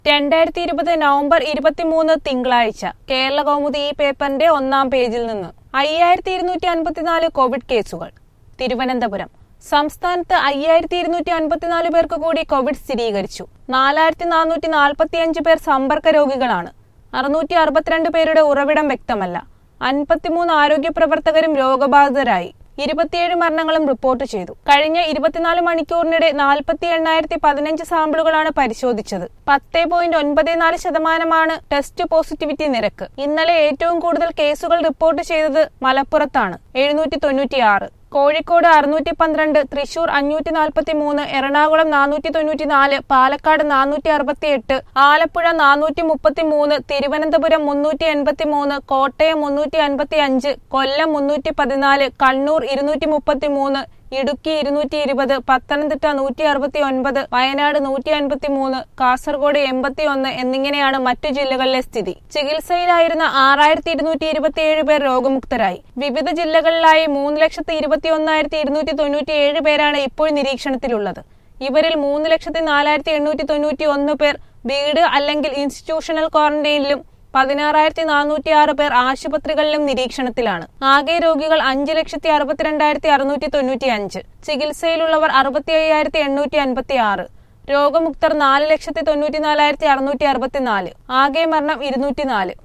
രണ്ടായിരത്തി ഇരുപത് നവംബർ ഇരുപത്തിമൂന്ന് തിങ്കളാഴ്ച കേരള കൗമുദി ഈ പേപ്പറിന്റെ ഒന്നാം പേജിൽ നിന്ന് അയ്യായിരത്തി ഇരുന്നൂറ്റി അൻപത്തിനാല് കോവിഡ് കേസുകൾ തിരുവനന്തപുരം സംസ്ഥാനത്ത് അയ്യായിരത്തി ഇരുന്നൂറ്റി അൻപത്തിനാല് പേർക്ക് കൂടി കോവിഡ് സ്ഥിരീകരിച്ചു നാലായിരത്തി നാനൂറ്റി നാൽപ്പത്തിയഞ്ച് പേർ സമ്പർക്ക രോഗികളാണ് അറുന്നൂറ്റി അറുപത്തിരണ്ട് പേരുടെ ഉറവിടം വ്യക്തമല്ല അൻപത്തിമൂന്ന് ആരോഗ്യ പ്രവർത്തകരും രോഗബാധിതരായി ഇരുപത്തിയേഴ് മരണങ്ങളും റിപ്പോർട്ട് ചെയ്തു കഴിഞ്ഞ ഇരുപത്തിനാല് മണിക്കൂറിനിടെ നാൽപ്പത്തി എണ്ണായിരത്തി പതിനഞ്ച് സാമ്പിളുകളാണ് പരിശോധിച്ചത് പത്ത് പോയിന്റ് ഒൻപത് നാല് ശതമാനമാണ് ടെസ്റ്റ് പോസിറ്റിവിറ്റി നിരക്ക് ഇന്നലെ ഏറ്റവും കൂടുതൽ കേസുകൾ റിപ്പോർട്ട് ചെയ്തത് മലപ്പുറത്താണ് എഴുന്നൂറ്റി തൊണ്ണൂറ്റിയാറ് കോഴിക്കോട് അറുന്നൂറ്റി പന്ത്രണ്ട് തൃശൂർ അഞ്ഞൂറ്റി നാൽപ്പത്തി മൂന്ന് എറണാകുളം നാനൂറ്റി തൊണ്ണൂറ്റി നാല് പാലക്കാട് നാനൂറ്റി അറുപത്തി എട്ട് ആലപ്പുഴ നാനൂറ്റി മുപ്പത്തി മൂന്ന് തിരുവനന്തപുരം മുന്നൂറ്റി എൺപത്തി മൂന്ന് കോട്ടയം മുന്നൂറ്റി അൻപത്തി അഞ്ച് കൊല്ലം മുന്നൂറ്റി പതിനാല് കണ്ണൂർ ഇരുന്നൂറ്റി മുപ്പത്തി മൂന്ന് ഇടുക്കി ഇരുന്നൂറ്റി ഇരുപത് പത്തനംതിട്ട നൂറ്റി അറുപത്തി ഒൻപത് വയനാട് നൂറ്റി അൻപത്തി മൂന്ന് കാസർഗോഡ് എൺപത്തി ഒന്ന് എന്നിങ്ങനെയാണ് മറ്റു ജില്ലകളിലെ സ്ഥിതി ചികിത്സയിലായിരുന്ന ആറായിരത്തി ഇരുന്നൂറ്റി ഇരുപത്തിയേഴ് പേർ രോഗമുക്തരായി വിവിധ ജില്ലകളിലായി മൂന്ന് ലക്ഷത്തി ഇരുപത്തി ഒന്നായിരത്തി ഇരുന്നൂറ്റി തൊണ്ണൂറ്റി ഏഴ് പേരാണ് ഇപ്പോൾ നിരീക്ഷണത്തിലുള്ളത് ഇവരിൽ മൂന്ന് ലക്ഷത്തി നാലായിരത്തി എണ്ണൂറ്റി തൊണ്ണൂറ്റി ഒന്ന് പേർ വീട് അല്ലെങ്കിൽ ഇൻസ്റ്റിറ്റ്യൂഷണൽ ക്വാറന്റൈനിലും പതിനാറായിരത്തി നാനൂറ്റി ആറ് പേർ ആശുപത്രികളിലും നിരീക്ഷണത്തിലാണ് ആകെ രോഗികൾ അഞ്ച് ലക്ഷത്തി അറുപത്തിരണ്ടായിരത്തി അറുന്നൂറ്റി തൊണ്ണൂറ്റി അഞ്ച് ചികിത്സയിലുള്ളവർ അറുപത്തി അയ്യായിരത്തി എണ്ണൂറ്റി അൻപത്തി ആറ് രോഗമുക്തർ നാല് ലക്ഷത്തി തൊണ്ണൂറ്റി നാലായിരത്തി അറുന്നൂറ്റി അറുപത്തിനാല് ആകെ മരണം ഇരുന്നൂറ്റി നാല്